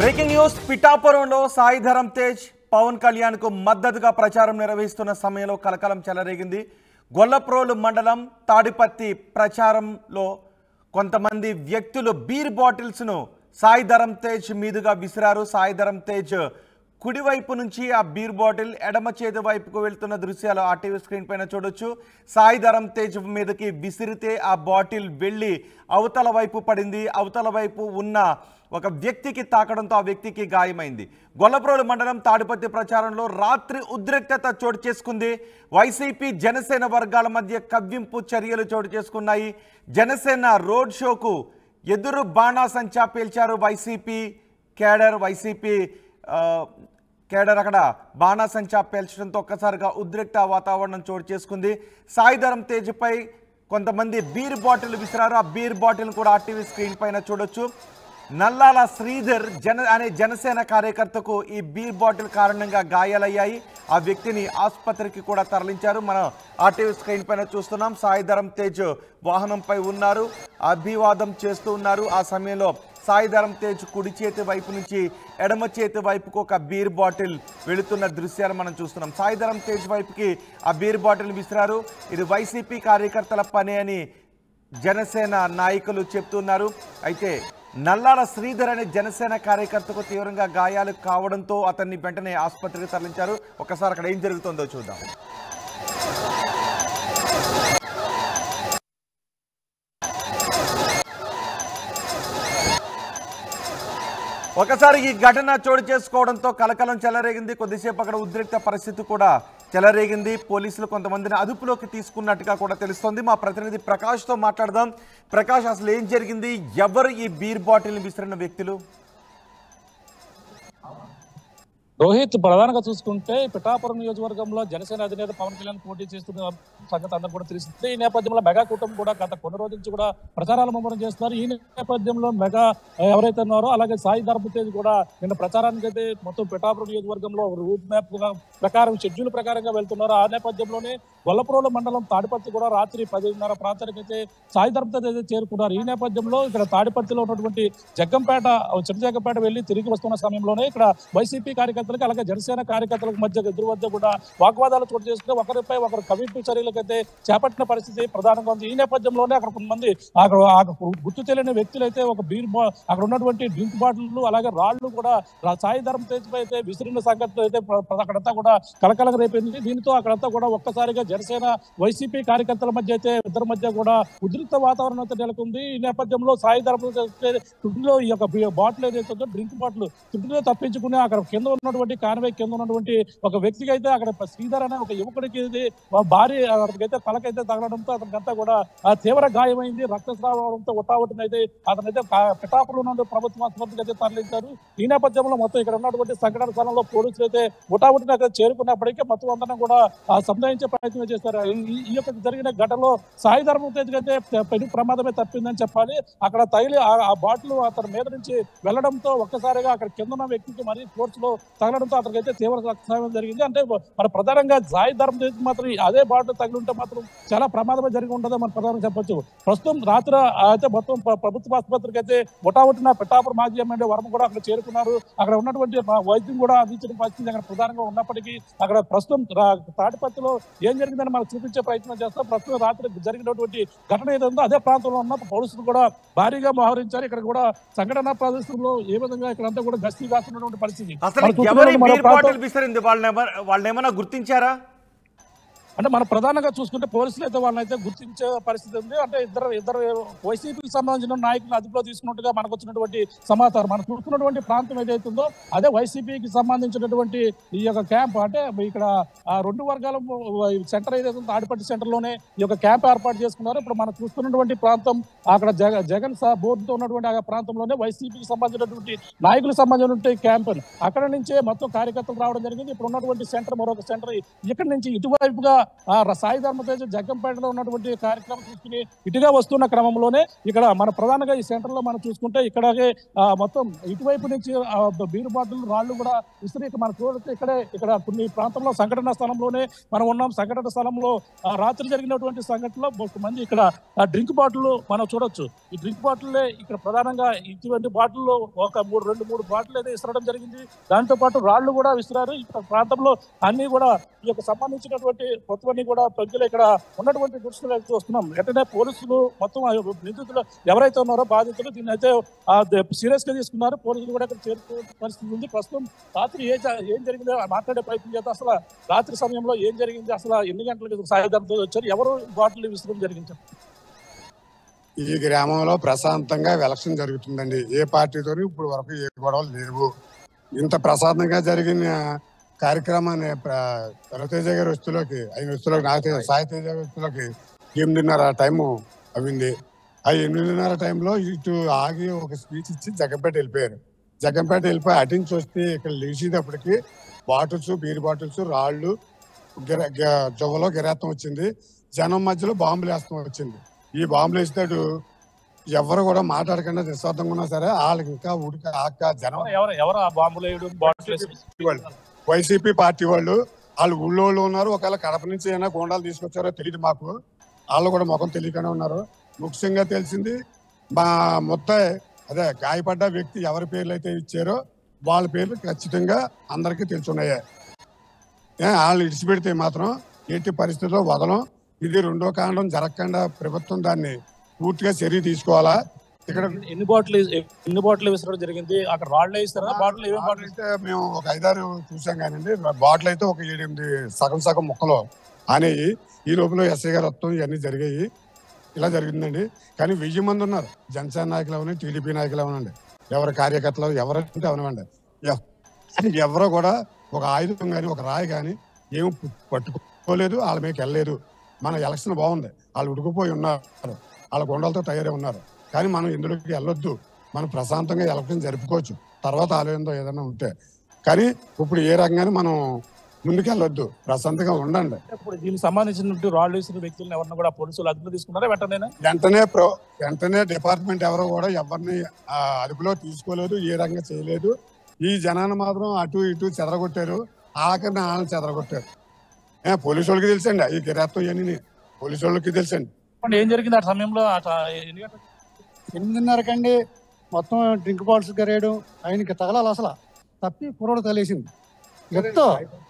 Breaking news పిఠాపురంలో సాయిధరం తేజ్ పవన్ కళ్యాణ్ కు మద్దతుగా ప్రచారం నిర్వహిస్తున్న సమయంలో కలకలం చెలరేగింది గొల్లప్రోలు మండలం తాడిపత్తి ప్రచారంలో కొంతమంది వ్యక్తులు బీర్ బాటిల్స్ను సాయిధరం తేజ్ మీదుగా విసిరారు సాయిధరం తేజ్ కుడివైపు నుంచి ఆ బీర్ బాటిల్ ఎడమ చేతి వైపుకు వెళ్తున్న దృశ్యాలు ఆ టీవీ స్క్రీన్ పైన చూడొచ్చు సాయిధరం తేజ్ మీదకి విసిరితే ఆ బాటిల్ వెళ్ళి అవతల వైపు పడింది అవతల వైపు ఉన్న ఒక వ్యక్తికి తాకడంతో ఆ వ్యక్తికి గాయమైంది గొల్లప్రోలు మండలం తాడిపత్రి ప్రచారంలో రాత్రి ఉద్రిక్తత చోటు చేసుకుంది వైసీపీ జనసేన వర్గాల మధ్య కవ్వింపు చర్యలు చోటు చేసుకున్నాయి జనసేన రోడ్ షోకు ఎదురు బాణాసంచా పేల్చారు వైసీపీ కేడర్ వైసీపీ ఆ, కేడర్ అక్కడ బాణాసంచా పేల్చడంతో ఒక్కసారిగా ఉద్రిక్త వాతావరణం చోటు చేసుకుంది సాయిధరం తేజ్పై కొంతమంది బీర్ బాటిల్ విసిరారు ఆ బీర్ బాటిల్ కూడా ఆర్టీవీ స్క్రీన్ పైన చూడొచ్చు నల్లాల శ్రీధర్ జన అనే జనసేన కార్యకర్తకు ఈ బీర్ బాటిల్ కారణంగా గాయాలయ్యాయి ఆ వ్యక్తిని ఆసుపత్రికి కూడా తరలించారు మనం ఆర్టీవీ స్క్రీన్ పైన చూస్తున్నాం సాయిధరం తేజ్ వాహనంపై ఉన్నారు అభివాదం చేస్తూ ఉన్నారు ఆ సమయంలో సాయిధరం తేజ్ కుడి చేతి వైపు నుంచి ఎడమ చేతి వైపుకు ఒక బీర్ బాటిల్ వెళుతున్న దృశ్యాలు మనం చూస్తున్నాం సాయిధరం తేజ్ వైపుకి ఆ బీర్ బాటిల్ విసిరారు ఇది వైసీపీ కార్యకర్తల పని అని జనసేన నాయకులు చెప్తున్నారు అయితే నల్లాల శ్రీధర్ అనే జనసేన కార్యకర్తకు తీవ్రంగా గాయాలు కావడంతో అతన్ని వెంటనే ఆసుపత్రికి తరలించారు ఒకసారి అక్కడ ఏం జరుగుతుందో చూద్దాం ఒకసారి ఈ ఘటన చోటు చేసుకోవడంతో కలకలం చెలరేగింది కొద్దిసేపు అక్కడ ఉద్రిక్త పరిస్థితి కూడా చెలరేగింది పోలీసులు కొంతమందిని అదుపులోకి తీసుకున్నట్టుగా కూడా తెలుస్తోంది మా ప్రతినిధి ప్రకాష్తో మాట్లాడదాం ప్రకాష్ అసలు ఏం జరిగింది ఎవరు ఈ బీర్ బాటిల్ విసిరిన వ్యక్తులు రోహిత్ ప్రధానంగా చూసుకుంటే పిఠాపురం నియోజకవర్గంలో జనసేన అధినేత పవన్ కళ్యాణ్ పోటీ చేస్తున్న సంగతి అందరూ కూడా తెలిసిందే ఈ నేపథ్యంలో మెగా కూటమి కూడా గత కొన్ని రోజుల నుంచి కూడా ప్రచారాలు ముమ్మరం చేస్తున్నారు ఈ నేపథ్యంలో మెగా ఎవరైతే ఉన్నారో అలాగే సాయి ధర్మతేజ్ కూడా నిన్న ప్రచారానికి అయితే మొత్తం పిఠాపురం నియోజకవర్గంలో రూట్ మ్యాప్ ప్రకారం షెడ్యూల్ ప్రకారంగా వెళ్తున్నారు ఆ నేపథ్యంలోనే గొల్లపురంలో మండలం తాడిపత్రి కూడా రాత్రి పదిన్నర ప్రాంతానికి అయితే సాయి ధర్మతేజ్ అయితే చేరుకున్నారు ఈ నేపథ్యంలో ఇక్కడ తాడిపత్రిలో ఉన్నటువంటి జగ్గంపేట చిన్నజగ్గంపేట వెళ్లి తిరిగి వస్తున్న సమయంలోనే ఇక్కడ వైసీపీ కార్యకర్తలకు అలాగే జనసేన కార్యకర్తలకు మధ్య ఎదురు మధ్య కూడా వాగ్వాదాలు చోటు చేసుకుని ఒకరిపై ఒకరు కవింపు చర్యలకైతే చేపట్టిన పరిస్థితి ప్రధానంగా ఉంది ఈ నేపథ్యంలోనే అక్కడ కొంతమంది అక్కడ అక్కడ గుర్తు తెలియని వ్యక్తులు అయితే ఒక బీర్ బా అక్కడ ఉన్నటువంటి డ్రింక్ బాటిల్లు అలాగే రాళ్లు కూడా రా- సాయి ధర్మ తేజ్పై అయితే విసిరిన సంఘటన అయితే ప్ర- ప్ర- అక్కడంతా కూడా కలకలం రేపింది దీంతో అక్కడంతా కూడా ఒక్కసారిగా జనసేన వైసీపీ కార్యకర్తల మధ్య అయితే ఇద్దరి మధ్య కూడా ఉద్రిక్త వాతావరణం అయితే నెలకొంది ఈ నేపథ్యంలో సాయి ధర్మ తుడిలో ఈ యొక్క బి- బాటిల్ ఏదైతే ఉందో డ్రింక్ బాటిల్ తుడిలో తప్పించుకుని అక్కడ కింద ఉన్నటువంటి కాన్వే కింద ఉన్నటువంటి ఒక వ్యక్తికి అయితే అక్కడ శ్రీధర్ అనే ఒక యువకుడికి ఇది ఆ భారీ అతనికైతే తలకైతే తగలడంతో అతనికంతా కూడా ఆ తీవ్ర గాయమైంది రక్తస్రావంతో ఉట్టావుటిని అయితే అతనైతే కా- పిఠాపురం నుండి ప్రభుత్వ ఆసుపత్రికి అయితే తరలించారు ఈ నేపథ్యంలో మొత్తం ఇక్కడ ఉన్నటువంటి సంఘటన స్థలంలో పోలీసులు అయితే ఉటావుటిని అక్కడ చేరుకున్నప్పటికీ మొత్తం అందరం కూడా ఆ సంధానించే ప్రయత్నం చేశారు ఈ- ఈ యొక్క జరిగిన ఘటనలో సాయి ధర్మ తేజ్కి అయితే పెను ప్రమాదమే తప్పిందని చెప్పాలి అక్కడ తగిలి ఆ- ఆ బాటిల్ అతని మీద నుంచి వెళ్ళడంతో ఒక్కసారిగా అక్కడ కింద ఉన్న వ్యక్తికి మరీ ఫోర్స్ లో తగలడంతో అతనికి అయితే తీవ్ర రక్తస్రావం జరిగింది అంటే మన ప్రధానంగా సాయి ధర్మ తేజ్ మాత్రం అదే బాటిల్ తగిలి ఉంటే మాత్రం చాలా ప్రమాదమే జరిగి ఉంటుందో మన ప్రధానంగా చెప్పొచ్చు ప్రస్తుతం రాత్రి అయితే మొత్తం ప్ర- ప్రభుత్వ ఆసుపత్రికి అయితే ముఠావుటిన పిఠాపురం మాజీ ఎమ్మెల్యే వర్మ కూడా అక్కడ చేరుకున్నారు అక్కడ ఉన్నటువంటి మా వైద్యం కూడా అందించిన పరిస్థితి అక్కడ ప్రధానంగా ఉన్నప్పటికీ అక్కడ ప్రస్తుతం రా- తాటిపత్రిలో ఏం జరిగిందని మనకు చూపించే ప్రయత్నం చేస్తాం ప్రస్తుతం రాత్రి జరిగినటువంటి ఘటన ఏదో ఉందో అదే ప్రాంతంలో ఉన్న పోలీసులు కూడా భారీగా మోహరించారు ఇక్కడ కూడా సంఘటన ప్రదేశంలో ఏ విధంగా ఇక్కడ అంతా కూడా గస్తీ కాస్తున్నటువంటి పరిస్థితి అసలు మనం చూస్తున్నాం ఎవరి మరో బీర్ ప్రాంతం- బాటిల్ విసిరింది వాళ్ళని ఎవరు వాళ్ళని ఏమైనా గుర్తించారా అంటే మన ప్రధానంగా చూసుకుంటే పోలీసులు అయితే వాళ్ళని అయితే గుర్తించే పరిస్థితి ఉంది అంటే ఇద్దరు ఇద్దరు వైసీపీకి సంబంధించిన నాయకులను అదుపులో తీసుకున్నట్టుగా మనకు వచ్చినటువంటి సమాచారం మనం చూస్తున్నటువంటి ప్రాంతం ఏదైతే ఉందో అదే వైసీపీకి సంబంధించినటువంటి ఈ యొక్క క్యాంప్ అంటే ఇక్కడ ఆ రెండు వర్గాల సెంటర్ ఏదైతే ఉందో తాడిపట్టి సెంటర్ లోనే ఈ యొక్క క్యాంప్ ఏర్పాటు చేసుకున్నారు ఇప్పుడు మనం చూస్తున్నటువంటి ప్రాంతం అక్కడ జగ జగన్ సా- బోర్డుతో ఉన్నటువంటి ఆ ప్రాంతంలోనే వైసీపీకి సంబంధించినటువంటి నాయకులకు సంబంధించినటువంటి క్యాంప్ అక్కడ నుంచే మొత్తం కార్యకర్తలు రావడం జరిగింది ఇప్పుడు ఉన్నటువంటి సెంటర్ మరొక సెంటర్ ఇక్కడ నుంచి ఇటువైపుగా ఆ ర- సాయి ధర్మతేజ జగ్గంపేటలో ఉన్నటువంటి కార్యక్రమం చూసుకుని ఇటుగా వస్తున్న క్రమంలోనే ఇక్కడ మన ప్రధానంగా ఈ సెంటర్ లో మనం చూసుకుంటే ఇక్కడే ఆ, మొత్తం ఇటువైపు నుంచి ఆ, బ- బీరు బాటిల్ రాళ్ళు కూడా విసిరి ఇక మనం చూడొచ్చు ఇక్కడే ఇక్కడ కొన్ని ప్రాంతంలో సంఘటన స్థలంలోనే మనం ఉన్నాం సంఘటన స్థలంలో ఆ, రాత్రి జరిగినటువంటి సంఘటనలో ఒక మంది ఇక్కడ ఆ డ్రింక్ బాటిల్ మనం చూడొచ్చు ఈ డ్రింక్ బాటిల్లే ఇక్కడ ప్రధానంగా ఇటువంటి బాటిల్లో ఒక మూడు రెండు మూడు బాటిల్ అయితే విసరడం జరిగింది దాంతో పాటు రాళ్లు కూడా విసిరారు ఇక్కడ ప్రాంతంలో అన్ని కూడా ఈ యొక్క సంబంధించినటువంటి మొత్తం కూడా ప్రజలు ఇక్కడ ఉన్నటువంటి దృష్టిలో చూస్తున్నాం వెంటనే పోలీసులు మొత్తం ఆ నిందితులు ఎవరైతే ఉన్నారో బాధితులు దీన్ని అయితే సీరియస్ గా తీసుకున్నారు పోలీసులు కూడా ఇక్కడ చేరుకునే పరిస్థితి ఉంది ప్రస్తుతం రాత్రి ఏ జ- ఏం జరిగిందో మాట్లాడే ప్రయత్నం చేస్తే అసలు రాత్రి సమయంలో ఏం జరిగింది అసలు ఎన్ని గంటలకు సాయుధంతో వచ్చారు ఎవరు బాటిల్ విసరడం జరిగింది ఈ గ్రామంలో ప్రశాంతంగా ఎలక్షన్ జరుగుతుందండి ఏ పార్టీతో ఇప్పుడు వరకు ఏ గొడవలు లేవు ఇంత ప్రశాంతంగా జరిగిన కార్యక్రమాన్ని ప్ర- రవితేజ గారి వస్తులోకి ఆయన వస్తులోకి నాగతేజ సాయి తేజ గారి వస్తులోకి ఎనిమిదిన్నర టైము అవింది ఆ ఎనిమిదిన్నర టైంలో ఇటు ఆగి ఒక స్పీచ్ ఇచ్చి జగంపేట వెళ్ళిపోయారు జగంపేట వెళ్ళిపోయి అటించి వస్తే ఇక్కడ లేచేటప్పటికి బాటిల్స్ బీర్ బాటిల్స్ రాళ్ళు గిర గ- జొవ్వలో గిరాతం వచ్చింది జనం మధ్యలో బాంబులు వేస్తాం వచ్చింది ఈ బాంబులు వేస్తాడు ఎవరు కూడా మాట్లాడకుండా నిస్వార్థంగా ఉన్నా సరే వాళ్ళకి ఇంకా ఉడిక ఆక జనం ఎవరు ఎవరు ఆ బాంబులు వేయడం బాటిల్ వాళ్ళు వైసీపీ పార్టీ వాళ్ళు వాళ్ళు ఊళ్ళో వాళ్ళు ఉన్నారు ఒకవేళ కడప నుంచి ఏమైనా గోండాలు తీసుకొచ్చారో తెలియదు మాకు వాళ్ళు కూడా ముఖం తెలియకనే ఉన్నారు ముఖ్యంగా తెలిసింది మా మొత్తం అదే గాయపడ్డ వ్యక్తి ఎవరి పేర్లు అయితే ఇచ్చారో వాళ్ళ పేర్లు ఖచ్చితంగా అందరికీ తెలుసున్నాయి ఏ, వాళ్ళు ఇడిచిపెడితే మాత్రం ఎట్టి పరిస్థితుల్లో వదలం ఇది రెండో కాండం జరగకుండా ప్రభుత్వం దాన్ని పూర్తిగా చర్య తీసుకోవాలా ఇక్కడ ఎన్ని బాటిల్ ఎన్ని బాటిల్ విసరడం జరిగింది అక్కడ రాళ్ళు వేస్తారా బాటిల్ ఏమేమి బాటిల్ అయితే మేము ఒక ఐదారు చూసాం కానండి బాటిల్ అయితే ఒక ఏడెనిమిది సగం సగం ముక్కలు అనేవి ఈ లోపల ఎస్ఐ గారు వస్తాం ఇవన్నీ జరిగాయి ఇలా జరిగిందండి కానీ వెయ్యి మంది ఉన్నారు జనసేన నాయకులు అవనండి టీడీపీ నాయకులు అవనండి ఎవరి కార్యకర్తలు ఎవరంటే అవనివ్వండి ఎవ్- ఎవరో కూడా ఒక ఆయుధం కానీ ఒక రాయి కానీ ఏం పట్టుకోలేదు వాళ్ళ మీకు వెళ్ళలేదు మన ఎలక్షన్ బాగుంది వాళ్ళు ఉడికిపోయి ఉన్నారు వాళ్ళ గుండలతో తయారై ఉన్నారు కానీ మనం ఇందులోకి వెళ్ళొద్దు మనం ప్రశాంతంగా ఎలక్షన్ జరుపుకోవచ్చు తర్వాత ఆలోచనతో ఏదైనా ఉంటే కానీ ఇప్పుడు ఏ రకంగానే మనం ముందుకెళ్ళొద్దు ప్రశాంతంగా ఉండండి ఇప్పుడు దీనికి సంబంధించినట్టు రాళ్ళు వేసిన వ్యక్తులను ఎవరిని కూడా పోలీసులు అదుపులో తీసుకున్నారా వెంటనే వెంటనే ప్రో వెంటనే డిపార్ట్మెంట్ ఎవరో కూడా ఎవరిని ఆ, అదుపులో తీసుకోలేదు ఏ రకంగా చేయలేదు ఈ జనాన్ని మాత్రం అటు ఇటు చెదరగొట్టారు ఆఖరిని వాళ్ళని చెదరగొట్టారు ఏ పోలీసు వాళ్ళకి తెలుసండి ఈ గిరాత్తం ఇవన్నీ పోలీసు వాళ్ళకి తెలుసండి చెప్పండి, ఏం జరిగింది ఆ సమయంలో ఆ ట- ఎన్ని గంటలకు? ఎనిమిదిన్నరకండి మొత్తం డ్రింక్ బాటిల్స్ గరేయడం ఆయనకి తగలాలి అసలు తప్పి కుర్రోడు తలేసింది చెప్తా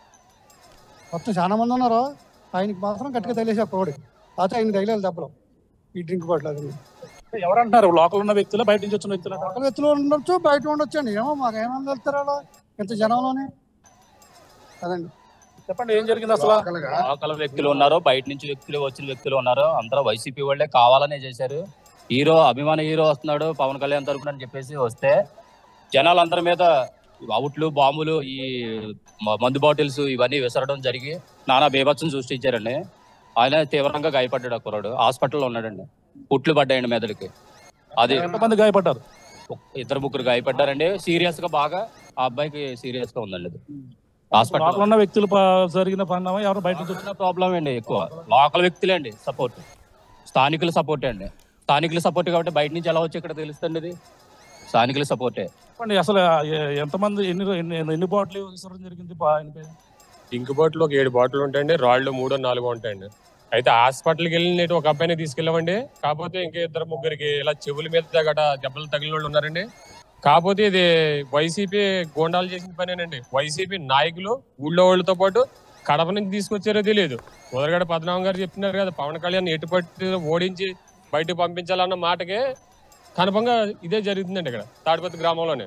మొత్తం చాలా మంది ఉన్నారు ఆయనకి మాత్రం గట్టిగా తగిలేసి కుర్రోడికి అయితే ఆయన తగిలేదు దెబ్బలు ఈ డ్రింక్ బాటిల్ అది ఎవరంటున్నారు లోకల్ ఉన్న వ్యక్తులు బయట నుంచి వచ్చిన వ్యక్తులు ఒకరి ఎత్తులో ఉండొచ్చు బయట ఉండొచ్చు అండి ఏమో మాకు ఏమని వెళ్తారు అలా ఇంత జనంలోనే అదండి చెప్పండి ఏం జరిగింది అసలు లోకల్ వ్యక్తులు ఉన్నారు బయట నుంచి వ్యక్తులు వచ్చిన వ్యక్తులు ఉన్నారు అందరూ వైసీపీ వాళ్ళే కావాలనే చేశారు హీరో అభిమాన హీరో వస్తున్నాడు పవన్ కళ్యాణ్ తరపున అని చెప్పేసి వస్తే జనాలందరి మీద అవుట్లు బాంబులు ఈ మ- మందు బాటిల్స్ ఇవన్నీ విసరడం జరిగి నానా బీభత్సం సృష్టించారండి ఆయన తీవ్రంగా గాయపడ్డాడు ఆ కుర్రాడు హాస్పిటల్లో ఉన్నాడండి పుట్లు పడ్డాయండి మెదడుకి అది ఎంతమంది గాయపడ్డారు ఇద్దరు ముగ్గురు గాయపడ్డారండి సీరియస్ గా బాగా ఆ అబ్బాయికి సీరియస్ గా ఉందండి అది హాస్పిటల్ లోకల్ ఉన్న వ్యక్తులు ప- జరిగిన పరిణామం ఎవరు బయట నుంచి వచ్చారు? ప్రాబ్లం అండి ఎక్కువ లోకల్ వ్యక్తులే అండి సపోర్ట్ స్థానికుల సపోర్టే అండి స్థానికుల సపోర్ట్ కాబట్టి బయట నుంచి ఎలా వచ్చి ఇక్కడ తెలుస్తుంది ఇది స్థానికుల సపోర్టే చెప్పండి అసలు ఎ- ఎంతమంది ఎన్ని ఎన్ని ఎన్ని బాటిల్ విసరడం జరిగింది బా- ఆయన పైన? ఇంక్ బాటిల్ ఒక ఏడు బాటిల్ ఉంటాయండి రాళ్ళు మూడో నాలుగో ఉంటాయండి అయితే హాస్పిటల్కి వెళ్ళి ఒక అబ్బాయిని తీసుకెళ్ళామండి కాకపోతే ఇంకా ఇద్దరు ముగ్గురికి ఇలా చెవుల మీద గట దెబ్బలు తగిలిన వాళ్ళు ఉన్నారండి కాకపోతే ఇది వైసీపీ గోండాలు చేసిన పనేనండి వైసీపీ నాయకులు ఊళ్ళో వాళ్ళతో పాటు కడప నుంచి తీసుకొచ్చారో తెలియదు ఉదరగడ పద్మనాభం గారు చెప్తున్నారు కదా పవన్ కళ్యాణ్ ఎటుపట్టి ఓడించి బయటకు పంపించాలన్న మాటకే కనుపంగా ఇదే జరుగుతుందండి ఇక్కడ తాడిపత్రి గ్రామంలోనే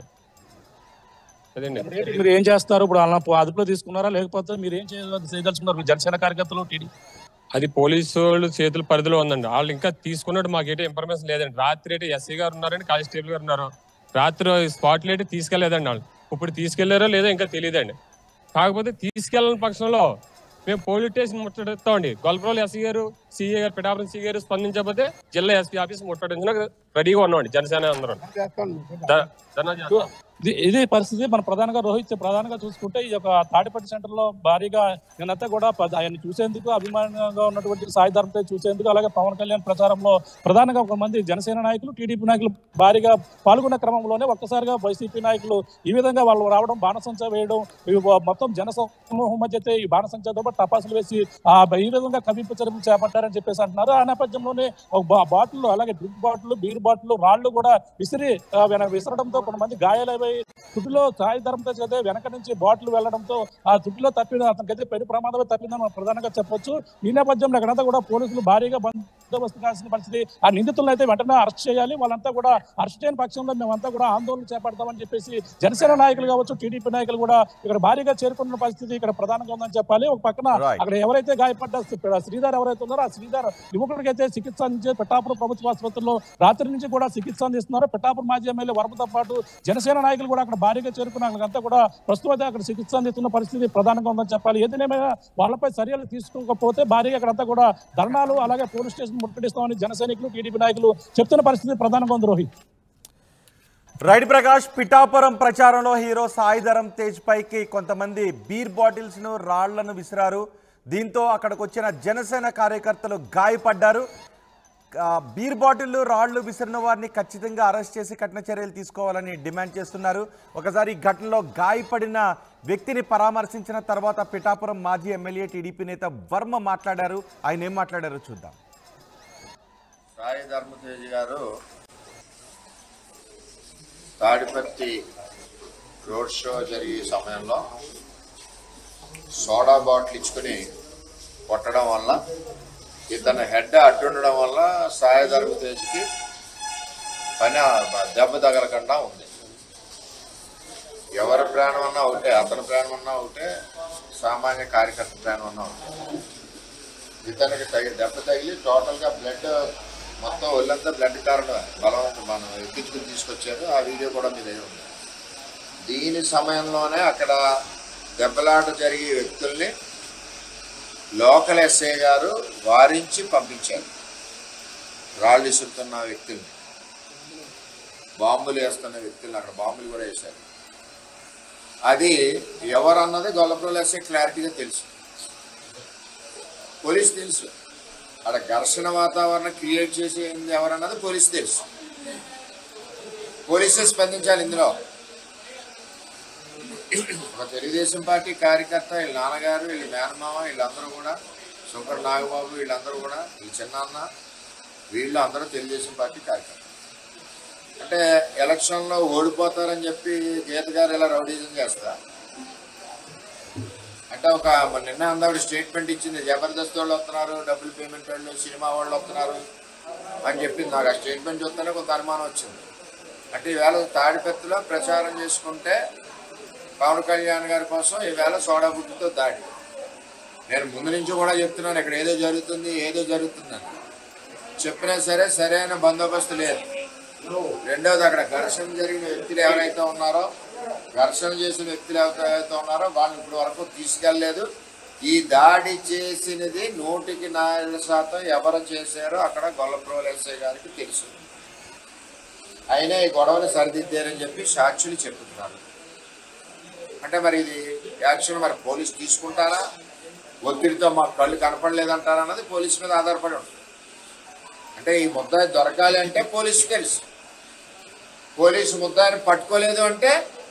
అదండి మీరు ఏం చేస్తారు ఇప్పుడు అలా అదుపులో తీసుకున్నారా లేకపోతే మీరు ఏం చేయాలి చేయదలుచుకున్నారు మీ జనసేన కార్యకర్తలు టీడీ అది పోలీసు వాళ్ళు చేతుల పరిధిలో ఉందండి వాళ్ళు ఇంకా తీసుకున్నట్టు మాకు ఏంటి ఇన్ఫర్మేషన్ లేదండి రాత్రి అయితే ఎస్సీ గారు ఉన్నారండి కానిస్టేబుల్ గారు ఉన్నారు రాత్రి స్పాట్ అయితే తీసుకెళ్లేదండి వాళ్ళు ఇప్పుడు తీసుకెళ్లారో లేదో ఇంకా తెలియదండి కాకపోతే తీసుకెళ్ళని పక్షంలో మేము పోలీస్ స్టేషన్ ముట్టడిస్తామండి గొల్పరోలు ఎస్సీ గారు సిఏ గారు పిఠాపురం సిఏ గారు స్పందించకపోతే జిల్లా ఎస్పీ ఆఫీస్ ముట్టడించడానికి రెడీగా ఉన్నామండి జనసేన అందరం ధర్నా చేస్తాం. ఇది- ఇదే పరిస్థితి మన ప్రధానంగా రోహిత్ ప్రధానంగా చూసుకుంటే ఈ యొక్క తాడిపట్టి సెంటర్ లో భారీగా నిన్నంతా కూడా పద- ఆయన చూసేందుకు అభిమానంగా ఉన్నటువంటి సాయి ధర్మతే చూసేందుకు అలాగే పవన్ కళ్యాణ్ ప్రచారంలో ప్రధానంగా ఒక మంది జనసేన నాయకులు టీడీపీ నాయకులు భారీగా పాల్గొన్న క్రమంలోనే ఒక్కసారిగా వైసీపీ నాయకులు ఈ విధంగా వాళ్ళు రావడం బాణసంచ వేయడం ఈ మొత్తం జన సమూహం మధ్య అయితే ఈ బాణసంచతో పాటు టపాసులు వేసి ఆ ఈ విధంగా కవింపు చర్యలు చేపట్టారని చెప్పేసి అంటున్నారు ఆ నేపథ్యంలోనే ఒక బా- బాటిల్ అలాగే డ్రింక్ బాటిల్ బీర్ బాటిల్ రాళ్లు కూడా విసిరి ఆ, వెన- విసరడంతో కొంతమంది గాయాలై తుడిలో సాయి ధర్మతో చదివే వెనక నుంచి బాటిల్ వెళ్లడంతో ఆ తుడిలో తప్పిన అతనికైతే పెను ప్రమాదమే తప్పిందని మనం ప్రధానంగా చెప్పొచ్చు ఈ నేపథ్యంలో అక్కడంతా కూడా పోలీసులు భారీగా బందోబస్తు కావాల్సిన పరిస్థితి ఆ నిందితులను అయితే వెంటనే అరెస్ట్ చేయాలి వాళ్ళంతా కూడా అరెస్ట్ చేయని పక్షంలో మేమంతా కూడా ఆందోళన చేపడతామని చెప్పేసి జనసేన నాయకులు కావచ్చు టీడీపీ నాయకులు కూడా ఇక్కడ భారీగా చేరుకున్న పరిస్థితి ఇక్కడ ప్రధానంగా ఉందని చెప్పాలి ఒక పక్కన Right. అక్కడ ఎవరైతే గాయపడ్డ శ్రీ- శ్రీధర్ ఎవరైతే ఉన్నారో ఆ శ్రీధర్ యువకుడికి అయితే చికిత్స అందించే పిఠాపురం ప్రభుత్వ ఆసుపత్రిలో రాత్రి నుంచి కూడా చికిత్స అందిస్తున్నారు పిఠాపురం మాజీ ఎమ్మెల్యే వరమతో పాటు జనసేన నాయకులు కూడా అక్కడ భారీగా చేరుకున్న అక్కడంతా కూడా ప్రస్తుతం అయితే అక్కడ చికిత్స అందిస్తున్న పరిస్థితి ప్రధానంగా ఉందని చెప్పాలి ఏదైనా వాళ్ళపై చర్యలు తీసుకోకపోతే భారీగా అక్కడంతా కూడా ధర్నాలు అలాగే పోలీస్ స్టేషన్ ముట్టడిస్తామని జన సైనికులు టీడీపీ నాయకులు చెప్తున్న పరిస్థితి ప్రధానంగా ఉంది రోహిత్ రైడ్ ప్రకాష్ పిఠాపురం ప్రచారంలో హీరో సాయిధరం తేజ్ పైకి కొంతమంది బీర్ బాటిల్స్ ను రాళ్లను విసిరారు దీంతో అక్కడికి వచ్చిన జనసేన కార్యకర్తలు గాయపడ్డారు ఆ, బీర్ బాటిళ్లు రాళ్లు విసిరిన వారిని ఖచ్చితంగా అరెస్ట్ చేసి కఠిన చర్యలు తీసుకోవాలని డిమాండ్ చేస్తున్నారు ఒకసారి ఈ ఘటనలో గాయపడిన వ్యక్తిని పరామర్శించిన తర్వాత పిఠాపురం మాజీ ఎమ్మెల్యే టీడీపీ నేత వర్మ మాట్లాడారు ఆయన ఏం మాట్లాడారో చూద్దాం సాయి ధర్మతేజ్ గారు తాడిపత్రి రోడ్ షో జరిగే సమయంలో సోడా బాటిల్ ఇచ్చుకుని కొట్టడం వల్ల ఇతని హెడ్ అడ్డుండడం వల్ల సాయి ధర్మతేజ్కి పని దెబ్బ తగలకుండా ఉంది ఎవరి ప్రాణం అన్నా ఒకటే అతని ప్రాణం అన్నా ఒకటే సామాన్య కార్యకర్త ప్రాణం అన్నా ఒకటే ఇతనికి తగి దెబ్బ తగిలి టోటల్ గా బ్లడ్ మొత్తం ఒళ్ళంతా బ్లడ్ కారణం బలవంతం మనం ఎక్కించుకుని తీసుకొచ్చారు ఆ వీడియో కూడా మీ దగ్గర ఉంది దీని సమయంలోనే అక్కడ దెబ్బలాట జరిగే వ్యక్తుల్ని లోకల్ ఎస్ఐ గారు వారించి పంపించారు రాళ్ళు ఇసురుతున్న వ్యక్తుల్ని బాంబులు వేస్తున్న వ్యక్తుల్ని అక్కడ బాంబులు కూడా వేశారు అది ఎవరన్నది గొల్లపురం ఎస్ఐ క్లారిటీగా తెలుసు పోలీస్ తెలుసు అక్కడ ఘర్షణ వాతావరణం క్రియేట్ చేసేది ఎవరన్నది పోలీస్ తెలుసు పోలీసే స్పందించాలి ఇందులో ఒక తెలుగుదేశం పార్టీ కార్యకర్త వీళ్ళ నాన్నగారు వీళ్ళ మేనమామ వీళ్ళందరూ కూడా శంకర్ నాగబాబు వీళ్ళందరూ కూడా వీళ్ళ చిన్నాన్న వీళ్ళు అందరూ తెలుగుదేశం పార్టీ కార్యకర్త అంటే ఎలక్షన్లో ఓడిపోతారని చెప్పి గీత గారు ఇలా రౌడీజం చేస్తారు అంటే ఒక మన నిన్న అందావిడ స్టేట్మెంట్ ఇచ్చింది జబర్దస్త్ వాళ్ళు వస్తున్నారు డబ్బులు పేమెంట్ వాళ్ళు సినిమా వాళ్ళు వస్తున్నారు అని చెప్పింది నాకు ఆ స్టేట్మెంట్ చూస్తేనే కొంత అనుమానం వచ్చింది అంటే ఈవేళ తాడిపెత్తులో ప్రచారం చేసుకుంటే పవన్ కళ్యాణ్ గారి కోసం ఈవేళ సోడా బుడ్డితో దాడి నేను ముందు నుంచి కూడా చెప్తున్నాను ఇక్కడ ఏదో జరుగుతుంది ఏదో జరుగుతుందని చెప్పినా సరే సరైన బందోబస్తు లేదు రెండవది అక్కడ ఘర్షణ జరిగిన వ్యక్తులు ఎవరైతే ఉన్నారో ఘర్షణ చేసిన వ్యక్తులు ఎవరైతే ఉన్నారో వాళ్ళని ఇప్పుడు వరకు తీసుకెళ్లలేదు ఈ దాడి చేసినది నూటికి నాలుగు శాతం ఎవరు చేశారో అక్కడ గొల్లప్రోలు ఎస్ఐ గారికి తెలుసు అయినా ఈ గొడవని సరిదిద్దారని చెప్పి సాక్షులు చెప్తున్నారు అంటే మరి ఇది యాక్షన్ మరి పోలీస్ తీసుకుంటారా ఒత్తిడితో మా కళ్ళు కనపడలేదంటారా అన్నది పోలీస్ మీద ఆధారపడి ఉంటుంది అంటే ఈ ముద్దాయి దొరకాలి అంటే పోలీసు తెలుసు పోలీసు ముద్దాయిని పట్టుకోలేదు అంటే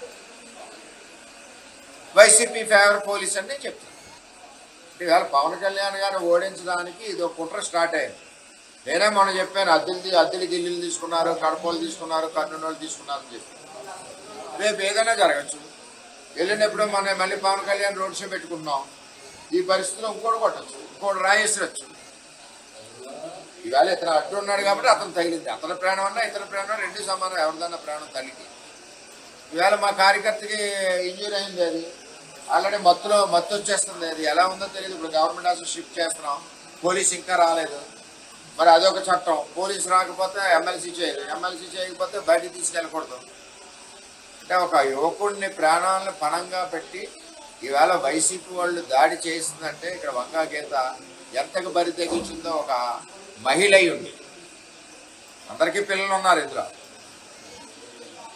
వైసీపీ ఫేవర్ పోలీస్ అంటే చెప్తాను అంటే ఇవాళ పవన్ కళ్యాణ్ గారిని ఓడించడానికి ఇది ఒక కుట్ర స్టార్ట్ అయింది నేనే మొన్న చెప్పాను అద్దెలు అద్దెలు గిల్లులు తీసుకున్నారు కడపలు తీసుకున్నారు కర్నూలు తీసుకున్నారు అని చెప్పి రేపు ఏదైనా జరగచ్చు వెళ్ళినప్పుడు మన మళ్ళీ పవన్ కళ్యాణ్ రోడ్ షో పెట్టుకున్నాం ఈ పరిస్థితిలో ఇంకోటి కొట్టచ్చు ఇంకోటి రాయేసరచ్చు ఇవాళ ఇతను అడ్డు ఉన్నాడు కాబట్టి అతను తగిలింది అతని ప్రాణం అన్నా ఇతని ప్రాణం రెండు సమానం ఎవరిదన్నా ప్రాణం తల్లికి ఇవాళ మా కార్యకర్తకి ఇంజూరీ అయింది అది ఆల్రెడీ మత్తులో మత్తు వచ్చేస్తుంది అది ఎలా ఉందో తెలియదు ఇప్పుడు గవర్నమెంట్ హాస్పిటల్ షిఫ్ట్ చేస్తున్నాం పోలీస్ ఇంకా రాలేదు మరి అదొక చట్టం పోలీస్ రాకపోతే ఎమ్మెల్సీ చేయరు ఎమ్మెల్సీ చేయకపోతే బయటికి తీసుకెళ్ళకూడదు అంటే ఒక యువకుడిని ప్రాణాలను పణంగా పెట్టి ఈవేళ వైసీపీ వాళ్ళు దాడి చేసిందంటే ఇక్కడ వంగా గీత ఎంతకు బరి తెగించిందో ఒక మహిళ అయి ఉంది అందరికీ పిల్లలు ఉన్నారు ఇందులో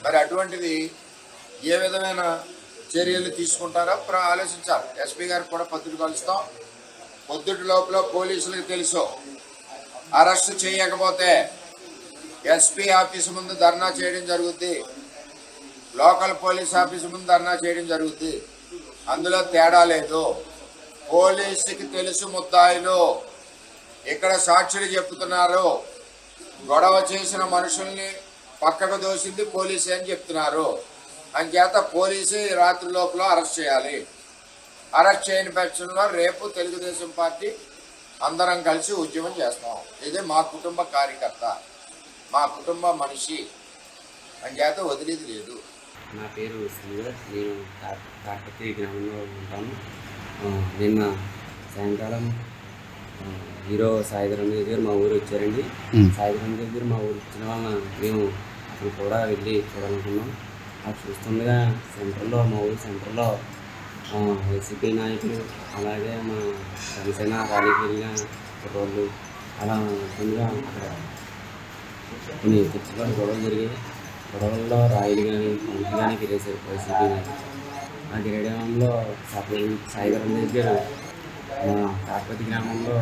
మరి అటువంటిది ఏ విధమైన చర్యలు తీసుకుంటారో ప్ర- ఆలోచించాలి ఎస్పీ గారికి కూడా పొద్దుట కలుస్తాం పొద్దుటి లోపల పోలీసులకు తెలుసు అరెస్ట్ చేయకపోతే ఎస్పీ ఆఫీస్ ముందు ధర్నా చేయడం జరుగుద్ది లోకల్ పోలీస్ ఆఫీస్ ముందు ధర్నా చేయడం జరుగుద్ది అందులో తేడా లేదు పోలీసుకి తెలుసు ముద్దాయిలు ఇక్కడ సాక్షులు చెప్తున్నారు గొడవ చేసిన మనుషుల్ని పక్కకు దోసింది పోలీసే అని చెప్తున్నారు అంచేత పోలీసు ఈ రాత్రి లోపల అరెస్ట్ చేయాలి అరెస్ట్ చేయని పక్షంలో రేపు తెలుగుదేశం పార్టీ అందరం కలిసి ఉద్యమం చేస్తాం ఇది మా కుటుంబ కార్యకర్త మా కుటుంబ మనిషి అంచేత వదిలేది లేదు నా పేరు శ్రీధర్ నేను తా- తాటపత్రి గ్రామంలో ఉంటాను ఆ, నిన్న సాయంకాలం ఆ, హీరో సాయిధరం దగ్గర మా ఊరు వచ్చారండి సాయిధరం దగ్గర మా ఊరు వచ్చిన వలన మేము అక్కడ కూడా వెళ్ళి చూడాలనుకున్నాం అది చూస్తుండగా సెంటర్లో మా ఊరు సెంటర్లో ఆ, వైసీపీ నాయకులు అలాగే మా జనసేన ర్యాలీకి వెళ్ళిన కుర్రోళ్ళు అలా ఉంటుండగా అక్కడ కొన్ని చర్చలో గొడవలు జరిగాయి గొడవల్లో రాయిలు కానీ పంపులు కానీ గిరేశారు వైసీపీ నాయకులు ఆ గిరేయడంలో సప్లై సాయిధరం దగ్గర మా కాకపతి గ్రామంలో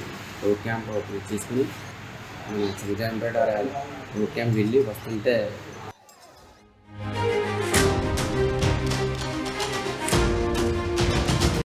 రోడ్ క్యాంప్ తీసుకుని మన చింతాంపేట రోడ్ క్యాంప్ వెళ్ళి వస్తుంటే